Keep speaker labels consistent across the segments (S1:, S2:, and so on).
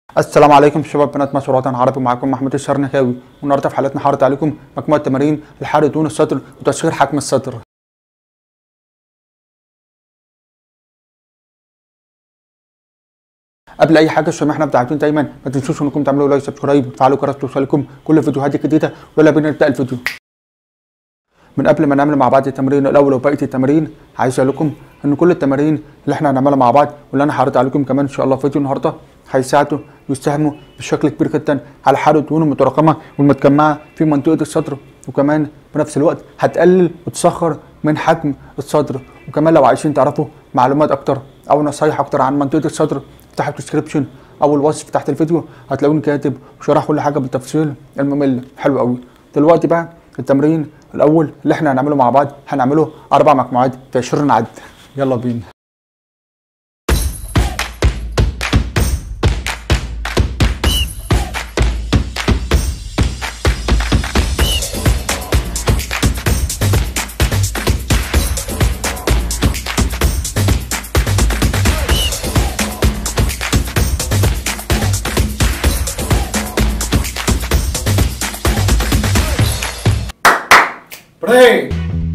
S1: السلام عليكم شباب بنات مصر وطن عربي معاكم محمود الشرنكاوي والنهارده في حلقتنا حاطط عليكم مجموعه تمارين لحرق دهون الصدر وتسخير حجم الصدر قبل اي حاجه عشان احنا عايزين دايما ما تنسوش انكم تعملوا لايك سبسكرايب وتفعلوا الجرس توصلكم كل فيديوهات جديده ويلا بينا نبدا الفيديو من قبل ما نعمل مع بعض التمرين الاول وبقيه التمارين عايز اقول لكم ان كل التمارين اللي احنا هنعملها مع بعض واللي انا هعرض عليكم كمان ان شاء الله في فيديو النهارده هيساعدوا ويساهموا بشكل كبير جدا على حرق الدهون المتراكمه والمتجمعه في منطقه الصدر وكمان بنفس الوقت هتقلل وتسخر من حجم الصدر وكمان لو عايزين تعرفوا معلومات اكتر او نصايح اكتر عن منطقه الصدر تحت الديسكربشن او الوصف تحت الفيديو هتلاقوني كاتب وشرح كل حاجه بالتفصيل الممل حلو قوي دلوقتي بقى التمرين الاول اللي احنا هنعمله مع بعض هنعمله اربع مجموعات في 20 عد يلا بينا
S2: Pray.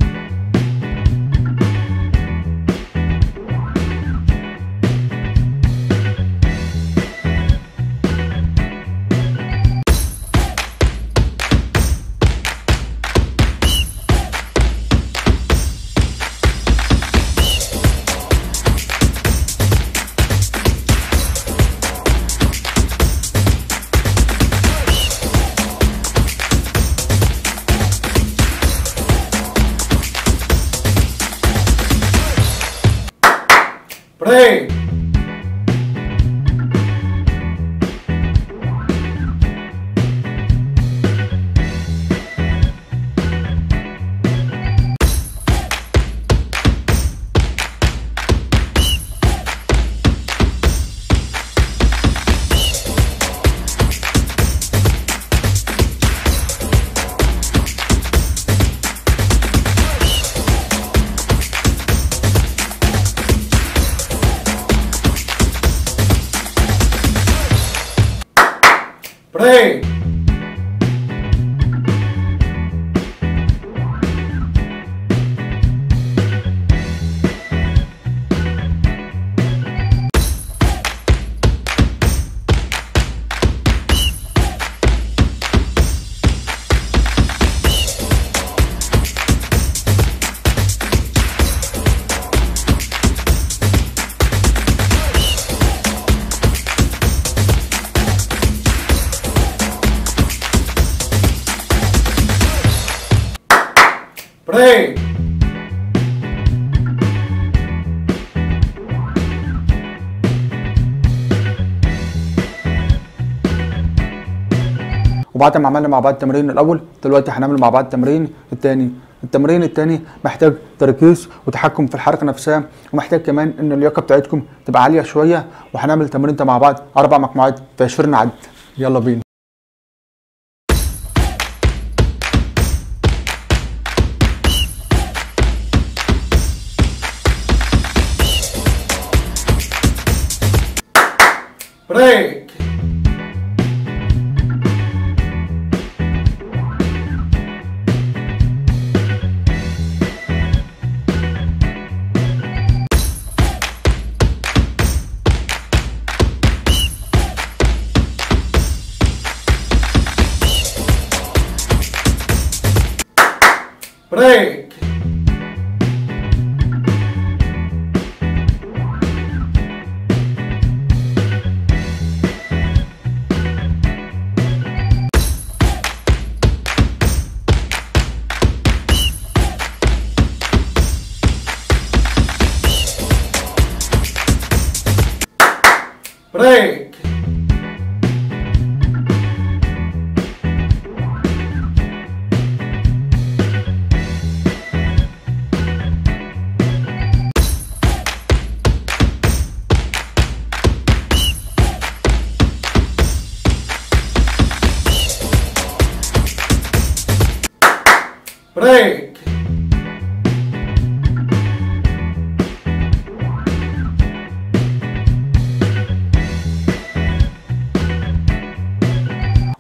S2: Pray. Pray. Pray.
S1: وبعد ما عملنا مع بعض التمرين الاول دلوقتي هنعمل مع بعض التمرين الثاني التمرين الثاني محتاج تركيز وتحكم في الحركه نفسها ومحتاج كمان ان اللياقه بتاعتكم تبقى عاليه شويه وهنعمل تمرين مع بعض اربع مجموعات في 20 عد يلا بينا
S2: Break. Break. Break. Break.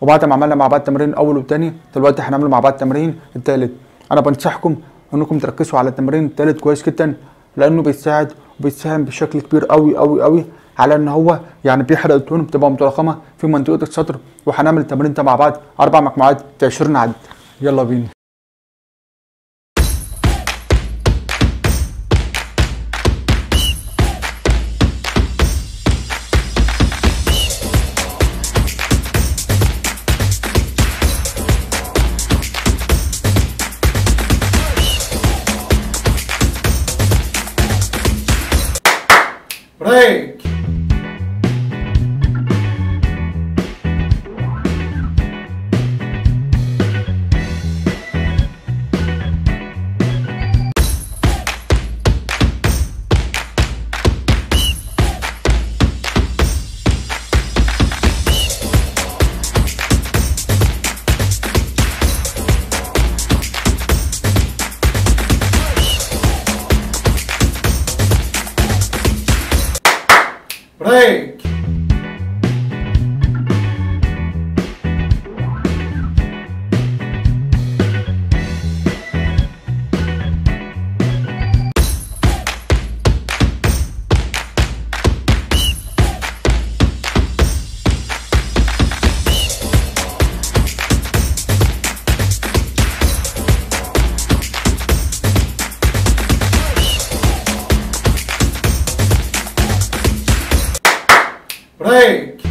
S1: وبعد ما عملنا مع بعض التمرين الاول والثاني دلوقتي هنعمل مع بعض التمرين الثالث انا بنصحكم انكم تركزوا على التمرين الثالث كويس جدا لانه بيساعد وبيساهم بشكل كبير قوي قوي قوي على ان هو يعني بيحرق الدهون بتبقى متراكمه في منطقه الصدر وهنعمل التمرين ده مع بعض اربع مجموعات في 20 عد يلا بينا
S2: break, break, break,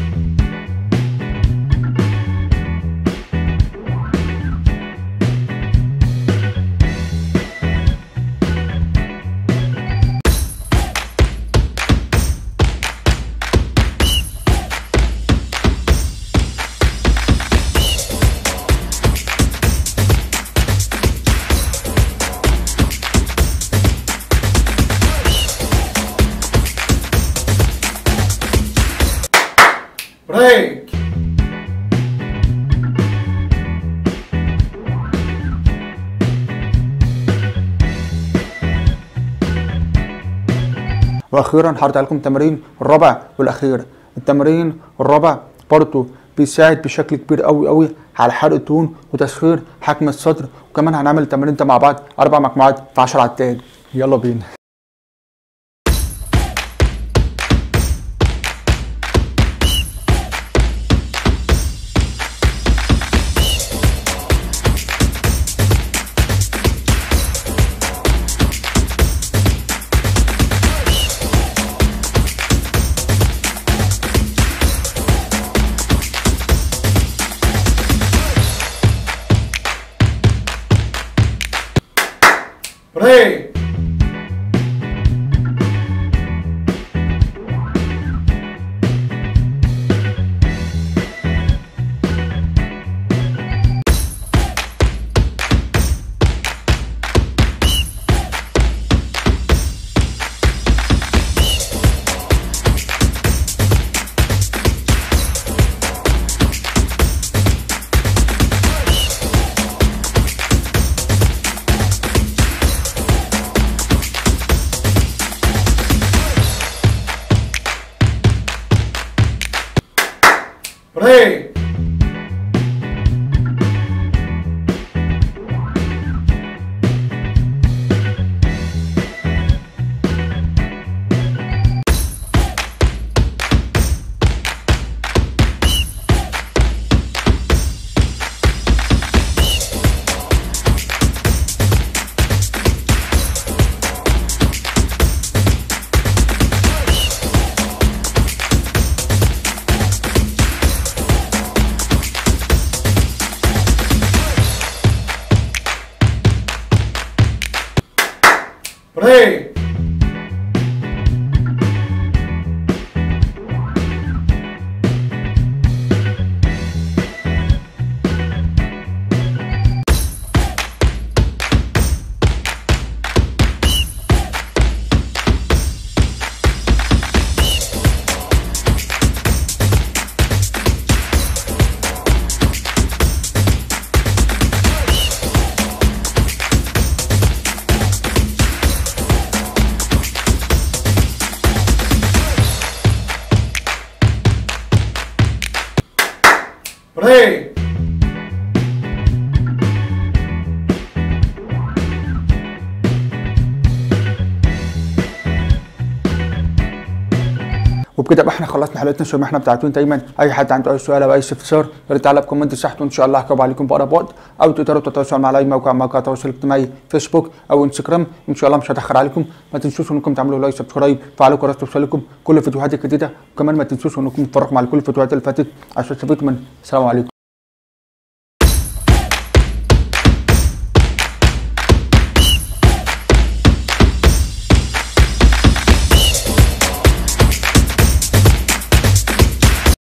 S2: break,
S1: واخيرا هرجع لكم التمرين الرابع والاخير التمرين الرابع برضه بيساعد بشكل كبير قوي قوي على حرق الدهون وتسخير حجم الصدر وكمان هنعمل التمرين ده مع بعض اربع مجموعات في 10 عدات يلا بينا
S2: break, break, break, بريك
S1: وبكده بقى احنا خلصنا حلقتنا زي ما احنا بتاعتون دايما اي حد عنده اي سؤال او اي استفسار يا ريت تعلق بكومنت تحت وان شاء الله هجاوب عليكم باقرب وقت او تقدروا تتواصلوا مع اي موقع موقع التواصل الاجتماعي فيسبوك او انستجرام ان شاء الله مش هتاخر عليكم ما تنسوش انكم تعملوا لايك سبسكرايب فعلوا جرس توصلكم كل الفيديوهات الجديده وكمان ما تنسوش انكم تتفرجوا على كل الفيديوهات اللي فاتت عشان تستفيدوا منها السلام عليكم